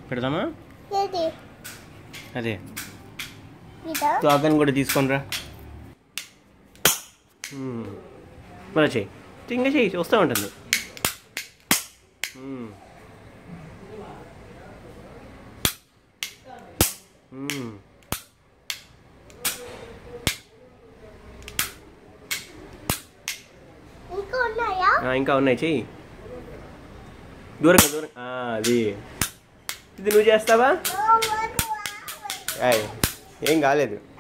పెడదామా ఏది అదే ఇదా తోకని కూడా తీసుకొనిరా మళ్ళీ చెయ్యి ఇంకా చెయ్యి వస్తూ ఉంటుంది మ్మ్. మ్మ్. ఇంకా ఉన్నాయా ఆ, ఇంకా ఉన్నాయి చెయ్యి దూరంగా దూరం ఆ, అది ఇది నువ్వు చేస్తావా ఆయ్, ఏం కాలేదు